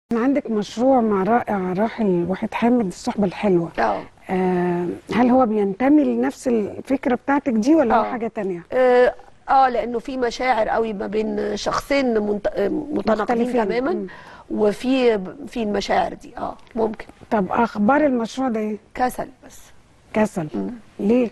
كان عندك مشروع مع رائع راحل وحيد حامد الصحبة الحلوة اه آه هل هو بينتمي لنفس الفكرة بتاعتك دي ولا هو آه. حاجة تانية؟ اه آه، لانه في مشاعر قوي ما بين شخصين منت... آه، متناقضين مختلفين. تماما مم. وفي في المشاعر دي اه ممكن طب أخبار المشروع ده إيه؟ كسل بس كسل مم. ليه؟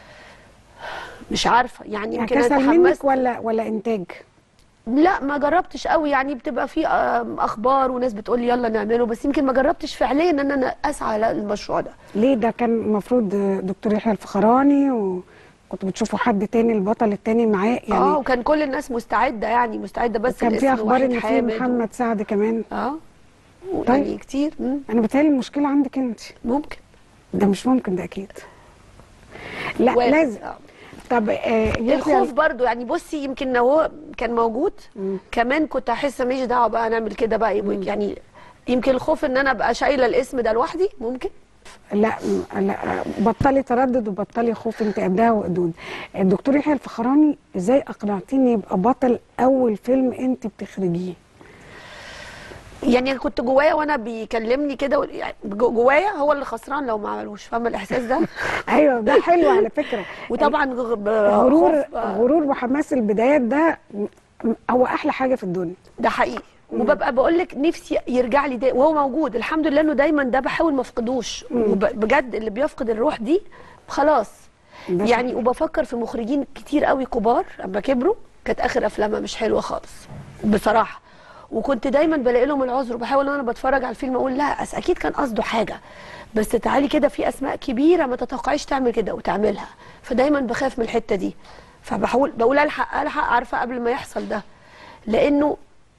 مش عارفه يعني يعني يمكن انا كسل منك اتحمست ولا ولا إنتاج؟ لا ما جربتش قوي يعني بتبقى في آم، اخبار وناس بتقول لي يلا نعمله بس يمكن ما جربتش فعليا ان انا اسعى للمشروع ده ليه ده كان المفروض دكتور يحيى الفخراني وكنتوا بتشوفوا حد تاني البطل التاني معاه يعني اه وكان كل الناس مستعده يعني مستعده بس كان في الاسم أخبار وحيد إن في حامد و- محمد سعد كمان اه طيب. يعني كتير مم. أنا بتهيألي المشكلة عندك أنت ممكن ده مش ممكن ده أكيد لا وارد. لازم آه. طب آه يحيى الخوف برضو يعني بصي يمكن لو هو كان موجود مم. كمان كنت احس ماليش دعوه بقى نعمل كده بقى يبقى- يعني يمكن الخوف ان انا ابقى شايله الاسم ده لوحدي ممكن لا لا بطلي تردد وبطلي خوف انت قدها وقدود الدكتور يحيى الفخراني ازاي اقنعتيني يبقى بطل اول فيلم انت بتخرجيه يعني أنا كنت جوايا وانا بيكلمني كده و- يعني جو- جوايا هو اللي خسران لو ما عملوش فاهمه الاحساس ده ايوه ده حلو على فكره وطبعا غ- ب- غرور خوف، آه، غرور وحماس البدايات ده م- هو احلى حاجه في الدنيا ده حقيقي وببقى بقول لك نفسي يرجع لي ده وهو موجود الحمد لله انه دايما ده بحاول ما افقدوش وبجد اللي بيفقد الروح دي خلاص ده يعني وبفكر في مخرجين كتير قوي كبار اما كبروا كانت اخر افلامها مش حلوه خالص بصراحه وكنت دايما بلاقي لهم العذر وبحاول وانا بتفرج على الفيلم اقول لا أس اكيد كان قصده حاجه بس تعالي كده في اسماء كبيره ما تتوقعيش تعمل كده وتعملها فدايما بخاف من الحته دي فبحاول بقول الحق الحق عارفه قبل ما يحصل ده لانه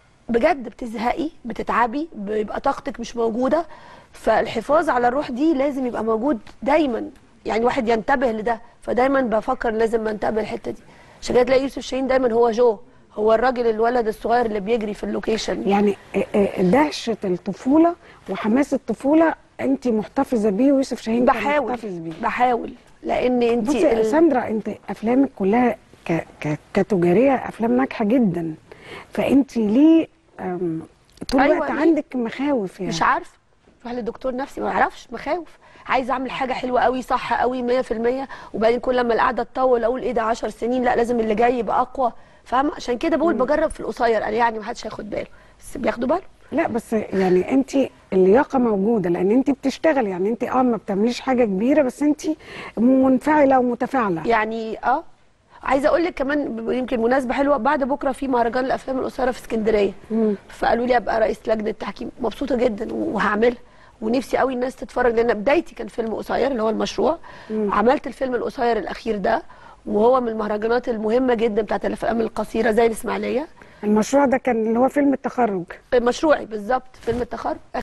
بجد بتزهقي بتتعبي بيبقى طاقتك مش موجوده فالحفاظ على الروح دي لازم يبقى موجود دايما يعني واحد ينتبه لده فدايما بفكر لازم انتبه الحته دي عشان كده تلاقي يوسف شاهين دايما هو جو هو الراجل الولد الصغير اللي بيجري في اللوكيشن يعني آه، آه، دهشه الطفوله وحماس الطفوله انت محتفظه بيه ويوسف شاهين كان بحاول محتفظ بيه بحاول لان انت بصي يا ساندرا انت افلامك كلها ك... ك... كتجاريه افلام ناجحه جدا فانت ليه أم... طول أيوة، الوقت ليه؟ عندك مخاوف يعني مش عارفه روح للدكتور نفسي ما اعرفش مخاوف عايزه اعمل حاجه حلوه قوي صح قوي 100% وبعدين كل لما القعده تطول اقول ايه ده 10 سنين لا لازم اللي جاي يبقى اقوى فاهمه عشان كده بقول بجرب في القصير قال يعني ما حدش هياخد باله بس بياخدوا باله لا بس يعني انت اللياقه موجوده لان انت بتشتغل يعني انت اه ما بتعمليش حاجه كبيره بس انت منفعله ومتفاعله يعني اه عايزه اقول لك كمان ب- يمكن مناسبه حلوه بعد بكره في مهرجان الافلام القصيره في اسكندريه مم. فقالوا لي ابقى رئيس لجنه تحكيم مبسوطه جدا وهعملها ونفسي قوي الناس تتفرج لان بدايتي كان فيلم قصير اللي هو المشروع عملت الفيلم القصير الاخير ده وهو من المهرجانات المهمه جدا بتاعت الافلام القصيره زي الاسماعيليه المشروع ده كان اللي هو فيلم التخرج مشروعي بالظبط فيلم التخرج